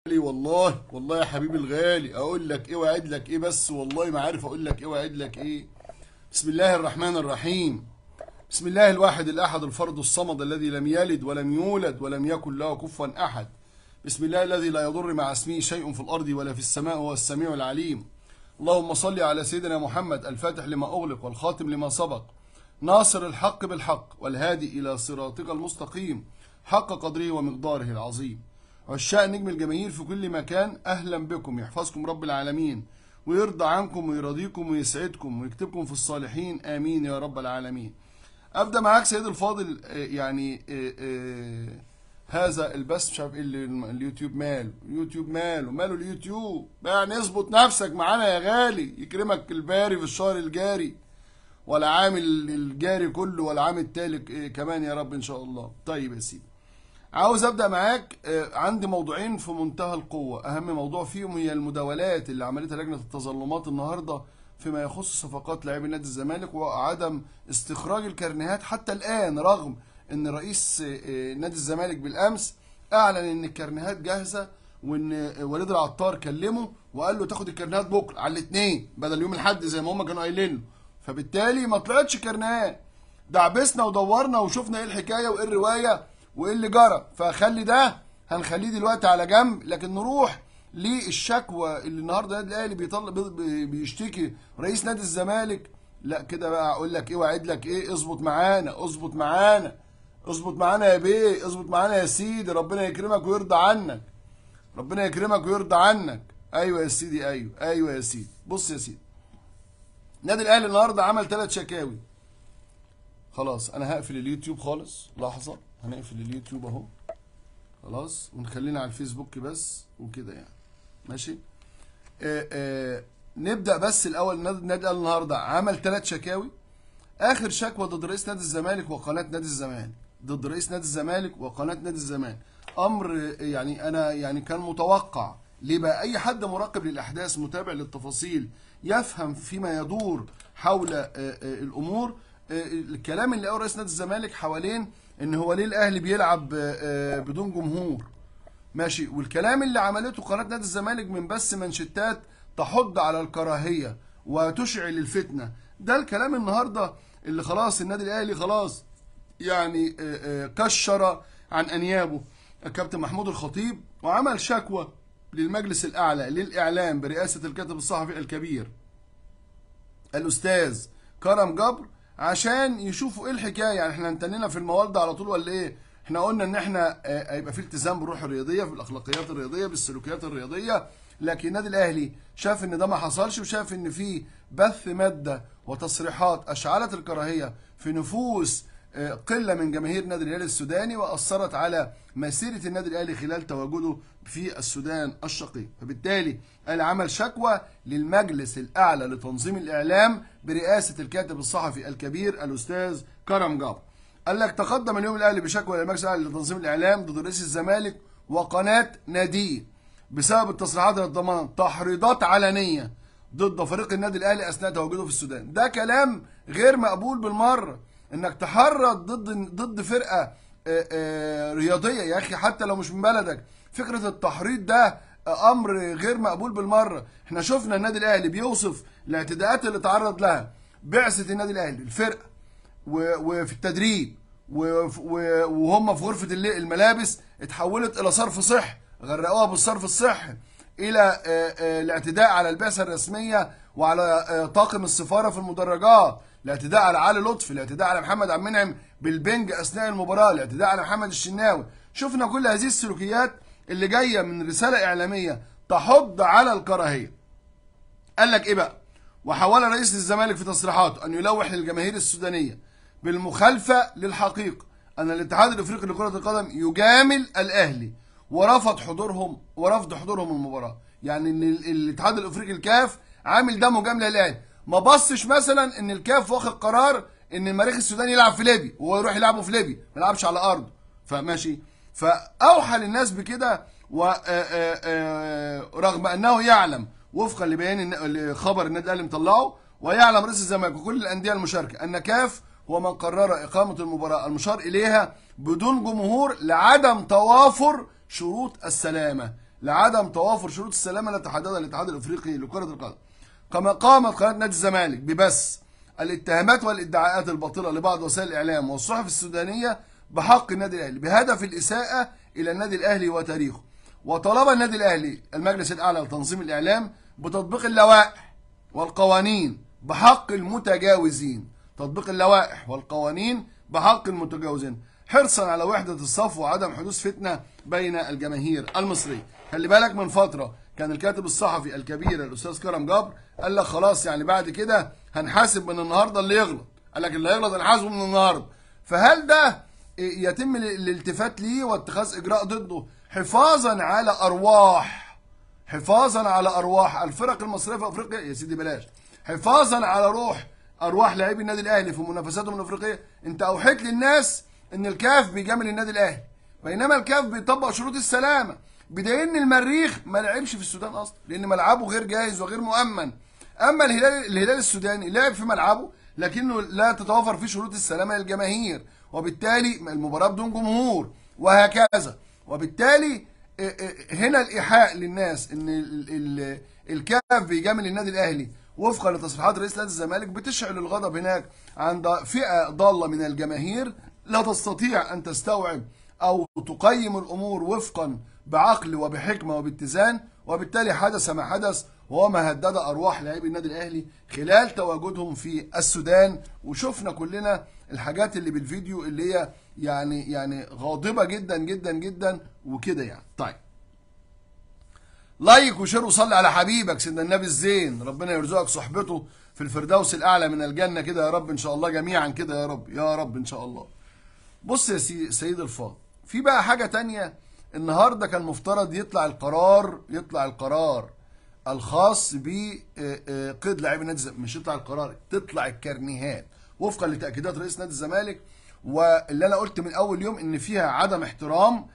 غالي والله والله يا حبيبي الغالي اقول لك ايه واعد لك ايه بس والله ما عارف اقول لك ايه واعد لك ايه بسم الله الرحمن الرحيم بسم الله الواحد الاحد الفرد الصمد الذي لم يلد ولم يولد ولم يكن له كفوا احد بسم الله الذي لا يضر مع اسمه شيء في الارض ولا في السماء وهو السميع العليم اللهم صل على سيدنا محمد الفاتح لما اغلق والخاتم لما سبق ناصر الحق بالحق والهادي الى صراطك المستقيم حق قدره ومقداره العظيم عشاق نجم الجماهير في كل مكان اهلا بكم يحفظكم رب العالمين ويرضى عنكم ويرضيكم ويسعدكم ويكتبكم في الصالحين امين يا رب العالمين ابدا معاك سيد الفاضل آه، يعني آه، آه، هذا البث مش عارف ايه اللي اليوتيوب ماله اليوتيوب ماله ماله اليوتيوب يعني اظبط نفسك معانا يا غالي يكرمك الباري في الشهر الجاري ولا عام الجاري كله ولا عام التالي إيه كمان يا رب ان شاء الله طيب يا سيدي عاوز ابدا معاك آه، عندي موضوعين في منتهى القوه اهم موضوع فيهم هي المداولات اللي عملتها لجنه التظلمات النهارده فيما يخص صفقات لاعبي نادي الزمالك وعدم استخراج الكرنيهات حتى الان رغم ان رئيس آه، آه، نادي الزمالك بالامس اعلن ان الكرنيهات جاهزه وان آه، وليد العطار كلمه وقال له تاخد الكرنيهات بكره على الاثنين بدل يوم الاحد زي ما هم كانوا قايلين له فبالتالي ما طلعتش كرنيهات دعبسنا ودورنا وشفنا ايه الحكايه وايه الروايه وايه اللي جرى فخلي ده هنخليه دلوقتي على جنب لكن نروح للشكوى اللي النهارده النادي الاهلي بيطلب بي- بيشتكي رئيس نادي الزمالك لا كده بقى اقول لك ايه واعد لك ايه اظبط معانا اظبط معانا اظبط معانا يا بيه اظبط معانا يا سيدي ربنا يكرمك ويرضى عنك ربنا يكرمك ويرضى عنك ايوه يا سيدي ايوه ايوه يا سيدي بص يا سيدي النادي الاهلي النهارده عمل ثلاث شكاوي خلاص انا هقفل اليوتيوب خالص لحظه هنقفل اليوتيوب اهو خلاص ونخلينا على الفيسبوك بس وكده يعني ماشي آه آه نبدا بس الاول النادي النادي الاهلي النهارده عمل ثلاث شكاوي اخر شكوى ضد رئيس نادي الزمالك وقناه نادي الزمالك ضد رئيس نادي الزمالك وقناه نادي الزمالك امر آه، يعني انا يعني كان متوقع ليه بقى اي حد مراقب للاحداث متابع للتفاصيل يفهم فيما يدور حول آه، آه، الامور آه، الكلام اللي قاله رئيس نادي الزمالك حوالين ان هو ليه الاهلي بيلعب آه، آه، بدون جمهور ماشي والكلام اللي عملته قناه نادي الزمالك من بس منشتات تحض على الكراهيه وتشعل الفتنه ده الكلام النهارده اللي خلاص النادي الاهلي خلاص يعني آه، آه، كشر عن انيابه الكابتن محمود الخطيب وعمل شكوى للمجلس الاعلى للاعلام برئاسه الكاتب الصحفي الكبير الاستاذ كرم جبر عشان يشوفوا ايه الحكايه يعني احنا انتنينا في الموال ده على طول ولا ايه احنا قلنا ان احنا آه، هيبقى في التزام بالروح الرياضيه في الاخلاقيات الرياضيه بالسلوكيات الرياضيه لكن النادي الاهلي شاف ان ده ما حصلش وشاف ان في بث ماده وتصريحات اشعلت الكراهيه في نفوس آه، قله من جماهير النادي الاهلي السوداني واثرت على مسيره النادي الاهلي خلال تواجده في السودان الشقيق فبالتالي قال عمل شكوى للمجلس الاعلى لتنظيم الاعلام برئاسه الكاتب الصحفي الكبير الاستاذ كرم جابر قال لك تقدم اليوم الاهلي بشكوى للمجلس الاعلى لتنظيم الاعلام ضد رئيس الزمالك وقناه ناديه بسبب التصريحات الضمان تحريضات علنيه ضد فريق النادي الاهلي اثناء تواجده في السودان ده كلام غير مقبول بالمره انك تحرض ضد ضد فرقه آه، آه، رياضيه يا اخي حتى لو مش من بلدك فكره التحريض ده آه، امر غير مقبول بالمره احنا شفنا النادي الاهلي بيوصف الاعتداءات اللي تعرض لها بعثه النادي الاهلي الفرقه و- وفي التدريب و- و- وهم في غرفه الل- الملابس اتحولت الى صرف صحي غرقوها بالصرف الصحي الى آه، آه، الاعتداء على البعثه الرسميه وعلى آه، طاقم السفاره في المدرجات الاعتداء على علي لطفي الاعتداء على محمد عبد المنعم بالبنج اثناء المباراه الاعتداء على محمد الشناوي شفنا كل هذه السلوكيات اللي جايه من رساله اعلاميه تحض على الكراهيه قال لك ايه بقى وحاول رئيس الزمالك في تصريحاته ان يلوح للجماهير السودانيه بالمخالفه للحقيقه ان الاتحاد الافريقي لكره القدم يجامل الاهلي ورفض حضورهم ورفض حضورهم المباراه يعني ان ال- الاتحاد الافريقي الكاف عامل ده مجامله للاهلي ما بصش مثلا ان الكاف واخد قرار ان المريخ السوداني يلعب في ليبيا وهو يروح يلعبه في ليبيا ما يلعبش على ارضه فماشي فاوحى للناس بكده ورغم انه يعلم وفقا لبيان الن- خبر النادي الاهلي مطلعه ويعلم رئيس الزمالك وكل الانديه المشاركه ان كاف هو من قرر اقامه المباراه المشار اليها بدون جمهور لعدم توافر شروط السلامه لعدم توافر شروط السلامه التي حددها الاتحاد الافريقي لكره القدم كما قامت قناه نادي الزمالك ببث الاتهامات والادعاءات الباطله لبعض وسائل الاعلام والصحف السودانيه بحق النادي الاهلي بهدف الاساءه الى النادي الاهلي وتاريخه وطلب النادي الاهلي المجلس الاعلى لتنظيم الاعلام بتطبيق اللوائح والقوانين بحق المتجاوزين تطبيق اللوائح والقوانين بحق المتجاوزين حرصا على وحدة الصف وعدم حدوث فتنة بين الجماهير المصرية خلي بالك من فترة كان الكاتب الصحفي الكبير الأستاذ كرم جبر قال لك خلاص يعني بعد كده هنحاسب من النهاردة اللي يغلط قال لك اللي يغلط هنحاسبه من النهاردة فهل ده يتم الالتفات ليه واتخاذ إجراء ضده حفاظا على أرواح حفاظا على أرواح الفرق المصرية في أفريقيا يا سيدي بلاش حفاظا على روح ارواح لاعبي النادي الاهلي في منافساتهم الافريقيه انت اوحيت للناس ان الكاف بيجامل النادي الاهلي بينما الكاف بيطبق شروط السلامه بدليل ان المريخ ما لعبش في السودان اصلا لان ملعبه غير جاهز وغير مؤمن اما الهلال الهلال السوداني لعب في ملعبه لكنه لا تتوفر فيه شروط السلامه للجماهير وبالتالي المباراه بدون جمهور وهكذا وبالتالي هنا الايحاء للناس ان الكاف بيجامل النادي الاهلي وفقا لتصريحات رئيس نادي الزمالك بتشعل الغضب هناك عند فئه ضاله من الجماهير لا تستطيع ان تستوعب او تقيم الامور وفقا بعقل وبحكمه وباتزان وبالتالي حدث ما حدث وهو ما هدد ارواح لاعبي النادي الاهلي خلال تواجدهم في السودان وشفنا كلنا الحاجات اللي بالفيديو اللي هي يعني يعني غاضبه جدا جدا جدا وكده يعني طيب لايك وشير وصلي على حبيبك سيدنا النبي الزين ربنا يرزقك صحبته في الفردوس الاعلى من الجنه كده يا رب ان شاء الله جميعا كده يا رب يا رب ان شاء الله بص يا سي سيد الفاضل في بقى حاجه تانية النهارده كان مفترض يطلع القرار يطلع القرار الخاص بقيد لاعبي نادي الزمالك مش يطلع القرار تطلع الكرنيهات وفقا لتاكيدات رئيس نادي الزمالك واللي انا قلت من اول يوم ان فيها عدم احترام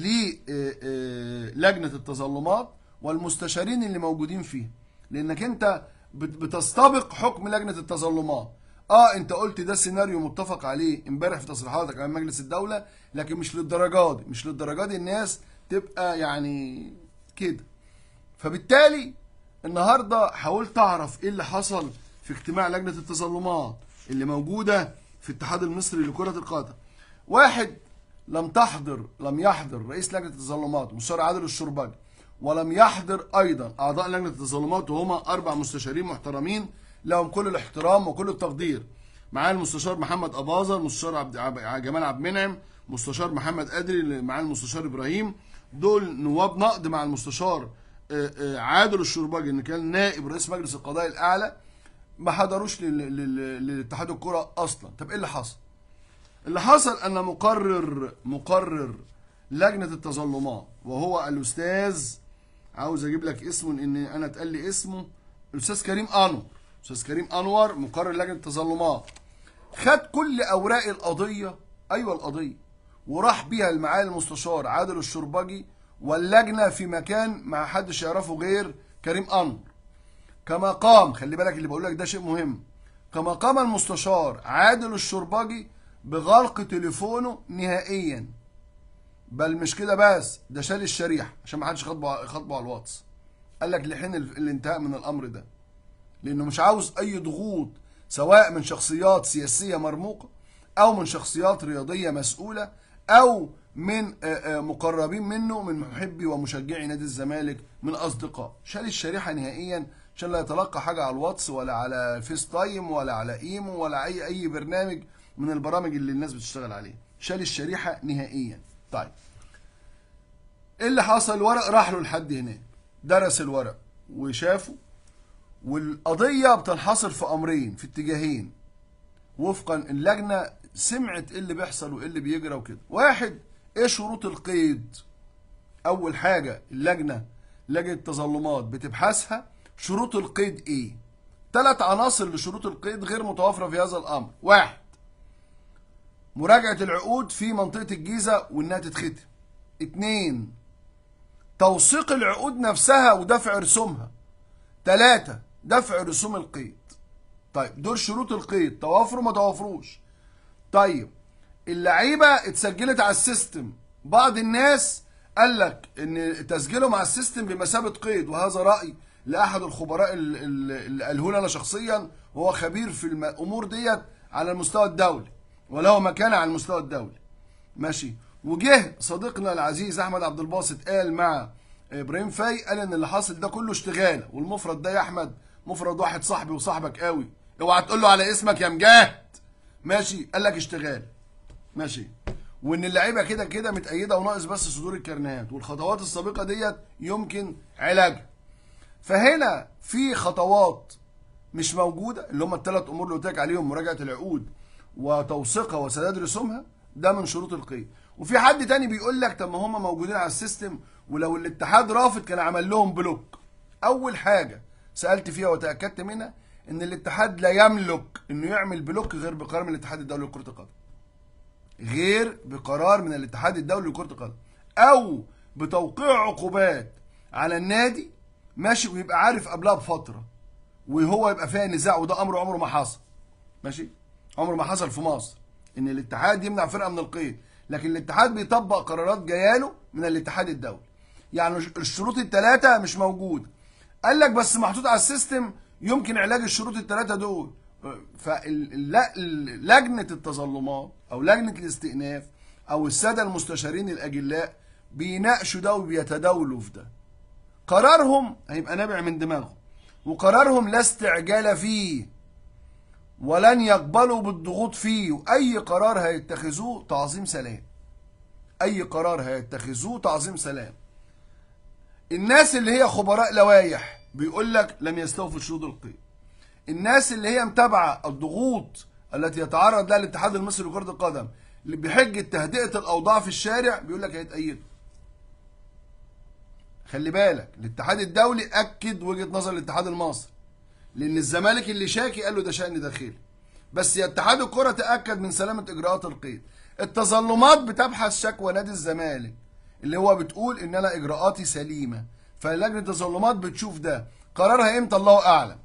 للجنه التظلمات والمستشارين اللي موجودين فيه لانك انت بتستبق حكم لجنه التظلمات اه انت قلت ده سيناريو متفق عليه امبارح في تصريحاتك امام مجلس الدوله لكن مش للدرجه دي مش للدرجه دي الناس تبقى يعني كده فبالتالي النهارده حاولت اعرف ايه اللي حصل في اجتماع لجنه التظلمات اللي موجوده في الاتحاد المصري لكره القدم واحد لم تحضر لم يحضر رئيس لجنه التظلمات مستشار عادل الشرباجي ولم يحضر ايضا اعضاء لجنه التظلمات وهما اربع مستشارين محترمين لهم كل الاحترام وكل التقدير معاه المستشار محمد اباظه المستشار عبد جمال عبد المنعم مستشار محمد قدري معاه المستشار ابراهيم دول نواب نقد مع المستشار عادل الشرباجي اللي كان نائب رئيس مجلس القضاء الاعلى ما حضروش لاتحاد الكره اصلا طب ايه اللي حصل اللي حصل ان مقرر مقرر لجنه التظلمات وهو الاستاذ عاوز اجيب لك اسمه لان انا اتقال لي اسمه الاستاذ كريم انور استاذ كريم انور مقرر لجنه التظلمات خد كل اوراق القضيه ايوه القضيه وراح بيها لمعالي المستشار عادل الشربجي واللجنه في مكان ما حدش يعرفه غير كريم انور كما قام خلي بالك اللي بقول لك ده شيء مهم كما قام المستشار عادل الشربجي بغلق تليفونه نهائيا بل مش كده بس ده شال الشريحه عشان ما حدش خاطبه خاطبه على الواتس قال لك لحين الانتهاء من الامر ده لانه مش عاوز اي ضغوط سواء من شخصيات سياسيه مرموقه او من شخصيات رياضيه مسؤوله او من مقربين منه من محبي ومشجعي نادي الزمالك من اصدقاء شال الشريحه نهائيا عشان لا يتلقى حاجه على الواتس ولا على فيس تايم ولا على ايمو ولا اي اي برنامج من البرامج اللي الناس بتشتغل عليه شال الشريحه نهائيا طيب ايه اللي حصل الورق راح له لحد هناك درس الورق وشافه والقضيه بتنحصر في امرين في اتجاهين وفقا اللجنه سمعت ايه اللي بيحصل وايه اللي بيجرى وكده واحد ايه شروط القيد اول حاجه اللجنه لجنه التظلمات بتبحثها شروط القيد ايه ثلاث عناصر لشروط القيد غير متوافره في هذا الامر واحد مراجعه العقود في منطقه الجيزه وانها تتختم اتنين توثيق العقود نفسها ودفع رسومها ثلاثة دفع رسوم القيد طيب دول شروط القيد توافروا ما توافروش طيب اللعيبة اتسجلت على السيستم بعض الناس قال لك ان تسجيله مع السيستم بمثابه قيد وهذا راي لاحد الخبراء ال- ال- اللي قاله لي انا شخصيا وهو خبير في الامور ديت على المستوى الدولي وله مكانه على المستوى الدولي ماشي وجه صديقنا العزيز احمد عبد الباسط قال مع ابراهيم فاي قال ان اللي حاصل ده كله اشتغال والمفرد ده يا احمد مفرد واحد صاحبي وصاحبك قوي اوعى تقول له على اسمك يا مجاهد ماشي قال لك اشتغال ماشي وان اللعيبه كده كده متأيده وناقص بس صدور الكرنيهات والخطوات السابقه ديت يمكن علاجها فهنا في خطوات مش موجوده اللي هم الثلاث امور اللي قلت لك عليهم مراجعه العقود وتوثيقها وسداد رسومها ده من شروط القيد وفي حد تاني بيقول لك طب ما هم موجودين على السيستم ولو الاتحاد رافض كان عمل لهم بلوك اول حاجه سالت فيها وتاكدت منها ان الاتحاد لا يملك انه يعمل بلوك غير بقرار من الاتحاد الدولي لكره القدم غير بقرار من الاتحاد الدولي لكره القدم او بتوقيع عقوبات على النادي ماشي ويبقى عارف قبلها بفتره وهو يبقى فيها نزاع وده امر عمره ما حصل ماشي عمره ما حصل في مصر ان الاتحاد يمنع فرقه من القيد لكن الاتحاد بيطبق قرارات جاياله من الاتحاد الدولي يعني الشروط الثلاثه مش موجوده قال لك بس محطوط على السيستم يمكن علاج الشروط الثلاثه دول فلجنه التظلمات او لجنه الاستئناف او الساده المستشارين الاجلاء بيناقشوا ده وبيتداولوا في ده قرارهم هيبقى نابع من دماغهم وقرارهم لا استعجال فيه ولن يقبلوا بالضغوط فيه واي قرار هيتخذوه تعظيم سلام اي قرار هيتخذوه تعظيم سلام الناس اللي هي خبراء لوائح بيقول لك لم يستوفوا شروط القيد الناس اللي هي متابعه الضغوط التي يتعرض لها الاتحاد المصري لكره القدم بحجه تهدئه الاوضاع في الشارع بيقول لك هيتأيدوا خلي بالك الاتحاد الدولي اكد وجهه نظر الاتحاد المصري لان الزمالك اللي شاكي قال له ده شأن داخلي بس يا اتحاد الكره تاكد من سلامه اجراءات القيد التظلمات بتبحث شكوى نادي الزمالك اللي هو بتقول ان انا اجراءاتي سليمه فلجنه التظلمات بتشوف ده قرارها امتى الله اعلم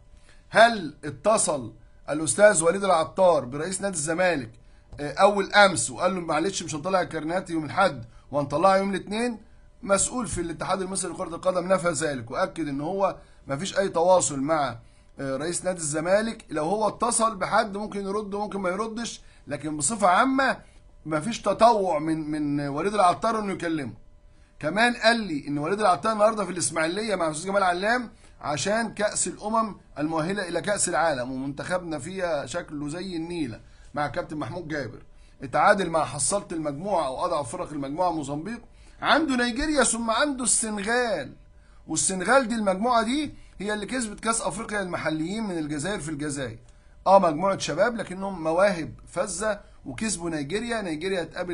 هل اتصل الاستاذ وليد العطار برئيس نادي الزمالك اول امس وقال له معلش مش هنطلع الكارنات يوم الاحد وهنطلعها يوم الاثنين مسؤول في الاتحاد المصري لكره القدم نفى ذلك واكد ان هو ما فيش اي تواصل مع رئيس نادي الزمالك لو هو اتصل بحد ممكن يرد وممكن ما يردش لكن بصفه عامه ما فيش تطوع من من وليد العطار انه يكلمه كمان قال لي ان وليد العطار النهارده في الاسماعيليه مع الاستاذ جمال علام عشان كاس الامم المؤهله الى كاس العالم ومنتخبنا فيها شكله زي النيله مع كابتن محمود جابر اتعادل مع حصلة المجموعه او اضعف فرق المجموعه موزمبيق عنده نيجيريا ثم عنده السنغال والسنغال دي المجموعه دي هي اللي كسبت كاس افريقيا المحليين من الجزائر في الجزائر اه مجموعه شباب لكنهم مواهب فذه وكسبوا نيجيريا نيجيريا هتقابل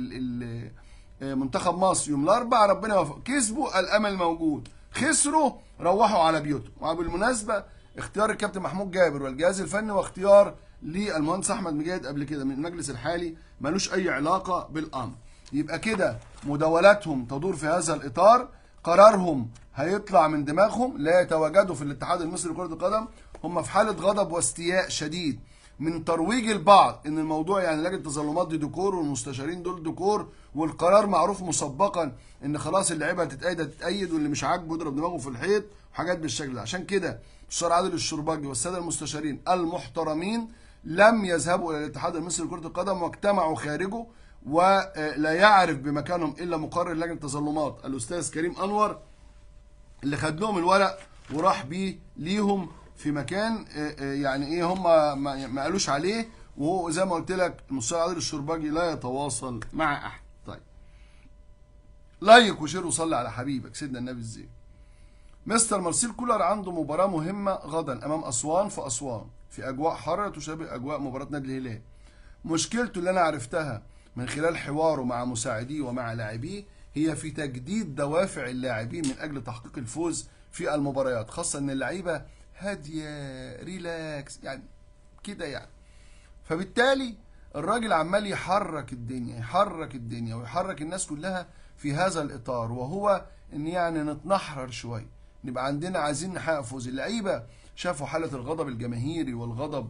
ال ال منتخب مصر يوم الاربعاء ربنا يوفق كسبوا الامل موجود خسروا روحوا على بيوتهم وبالمناسبه اختيار الكابتن محمود جابر والجهاز الفني واختيار للمهندس احمد مجاهد قبل كده من المجلس الحالي ملوش اي علاقه بالامر يبقى كده مداولاتهم تدور في هذا الاطار قرارهم هيطلع من دماغهم لا يتواجدوا في الاتحاد المصري لكره القدم هم في حاله غضب واستياء شديد من ترويج البعض ان الموضوع يعني لجنه التظلمات دي ديكور والمستشارين دول ديكور والقرار معروف مسبقا ان خلاص اللعيبه هتتأيد هتتأيد واللي مش عاجبه يضرب دماغه في الحيط وحاجات بالشكل ده عشان كده الشرع عادل الشرباجي والساده المستشارين المحترمين لم يذهبوا الى الاتحاد المصري لكره القدم واجتمعوا خارجه ولا يعرف بمكانهم الا مقرر لجنه التظلمات الاستاذ كريم انور اللي خد لهم الورق وراح بيه ليهم في مكان يعني ايه هم ما قالوش عليه وهو زي ما قلت لك المستشار عادل الشرباجي لا يتواصل مع احد طيب لايك وشير وصلي على حبيبك سيدنا النبي ازاي مستر مارسيل كولر عنده مباراة مهمة غدا أمام أسوان في أسوان في أجواء حارة تشابه أجواء مباراة نادي الهلال مشكلته اللي أنا عرفتها من خلال حواره مع مساعديه ومع لاعبيه هي في تجديد دوافع اللاعبين من أجل تحقيق الفوز في المباريات خاصة إن اللعيبة هادية ريلاكس يعني كده يعني فبالتالي الراجل عمال يحرك الدنيا يحرك الدنيا ويحرك الناس كلها في هذا الإطار وهو إن يعني نتنحرر شوية نبقى عندنا عايزين نحقق فوز اللعيبة شافوا حالة الغضب الجماهيري والغضب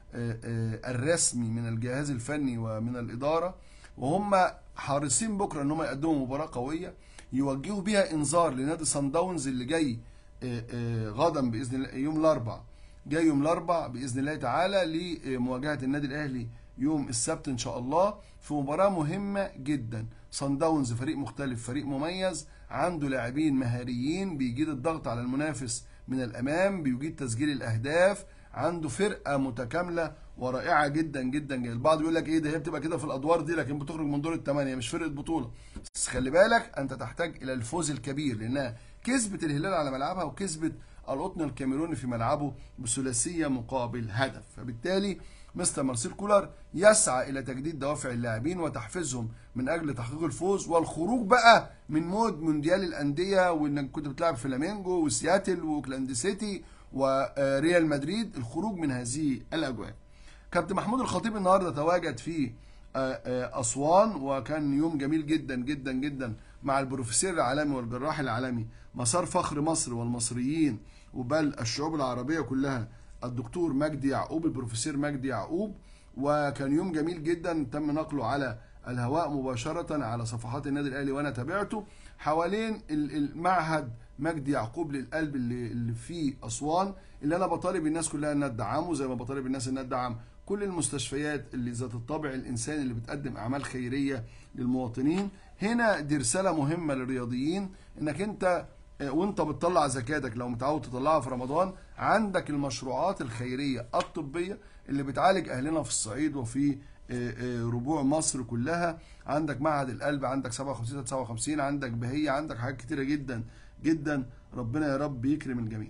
الرسمي من الجهاز الفني ومن الإدارة وهم حريصين بكرة إن هم يقدموا مباراة قوية يوجهوا بيها انذار لنادي صن داونز اللي جاي آه، آه، غدا باذن الله يوم الاربعاء جاي يوم الاربعاء باذن الله تعالى لمواجهه النادي الاهلي يوم السبت ان شاء الله في مباراه مهمه جدا صن داونز فريق مختلف فريق مميز عنده لاعبين مهاريين بيجيد الضغط على المنافس من الامام بيجيد تسجيل الاهداف عنده فرقه متكامله ورائعه جدا جدا جدا البعض يقول لك ايه ده هي بتبقى كده في الادوار دي لكن بتخرج من دور الثمانيه مش فرقه بطوله بس خلي بالك انت تحتاج الى الفوز الكبير لانها كسبت الهلال على ملعبها وكسبت القطن الكاميروني في ملعبه بثلاثيه مقابل هدف فبالتالي مستر مارسيل كولر يسعى الى تجديد دوافع اللاعبين وتحفيزهم من اجل تحقيق الفوز والخروج بقى من مود مونديال الانديه وانك كنت بتلعب فلامينجو وسياتل واوكلاند سيتي وريال مدريد الخروج من هذه الاجواء كابتن محمود الخطيب النهارده تواجد في آه، آه، اسوان وكان يوم جميل جدا جدا جدا مع البروفيسور العالمي والجراح العالمي مسار فخر مصر والمصريين وبل الشعوب العربيه كلها الدكتور مجدي يعقوب البروفيسور مجدي يعقوب وكان يوم جميل جدا تم نقله على الهواء مباشرة على صفحات النادي الأهلي وأنا تابعته حوالين ال- المعهد مجدي يعقوب للقلب اللي, اللي في أسوان اللي أنا بطالب الناس كلها إنها تدعمه زي ما بطالب الناس إنها تدعم كل المستشفيات اللي ذات الطابع الإنساني اللي بتقدم أعمال خيرية للمواطنين هنا دي رسالة مهمة للرياضيين إنك أنت آه، وانت بتطلع زكاتك لو متعود تطلعها في رمضان عندك المشروعات الخيريه الطبيه اللي بتعالج اهلنا في الصعيد وفي آه، آه، ربوع مصر كلها عندك معهد القلب عندك 57 57 عندك بهيه عندك حاجات كتيره جدا جدا ربنا يا رب يكرم الجميع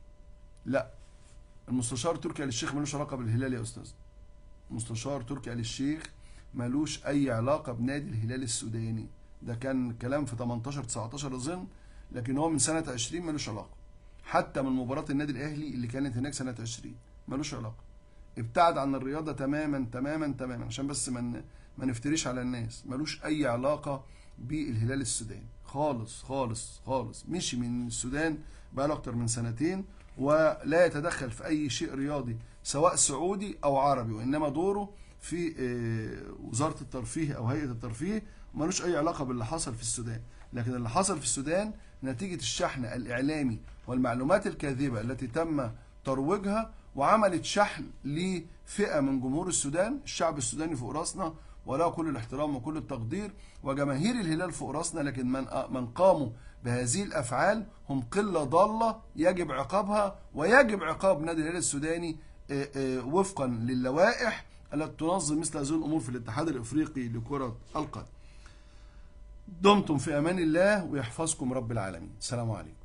لا المستشار تركي آل الشيخ ملوش علاقه بالهلال يا استاذ مستشار تركي آل الشيخ ملوش اي علاقه بنادي الهلال السوداني ده كان كلام في 18 19 اظن لكن هو من سنه 20 ملوش علاقه حتى من مباراه النادي الاهلي اللي كانت هناك سنه 20 ملوش علاقه ابتعد عن الرياضه تماما تماما تماما عشان بس ما من ما نفتريش على الناس ملوش اي علاقه بالهلال السوداني خالص خالص خالص مشي من السودان بقاله اكتر من سنتين ولا يتدخل في اي شيء رياضي سواء سعودي او عربي وانما دوره في آه، وزاره الترفيه او هيئه الترفيه ملوش اي علاقه باللي حصل في السودان لكن اللي حصل في السودان نتيجه الشحن الاعلامي والمعلومات الكاذبه التي تم ترويجها وعملت شحن لفئه من جمهور السودان الشعب السوداني فوق راسنا وله كل الاحترام وكل التقدير وجماهير الهلال فوق راسنا لكن من من قاموا بهذه الافعال هم قله ضاله يجب عقابها ويجب عقاب نادي الهلال السوداني آه، آه، وفقا للوائح التي تنظم مثل هذه الامور في الاتحاد الافريقي لكره القدم. دمتم في امان الله ويحفظكم رب العالمين. السلام عليكم.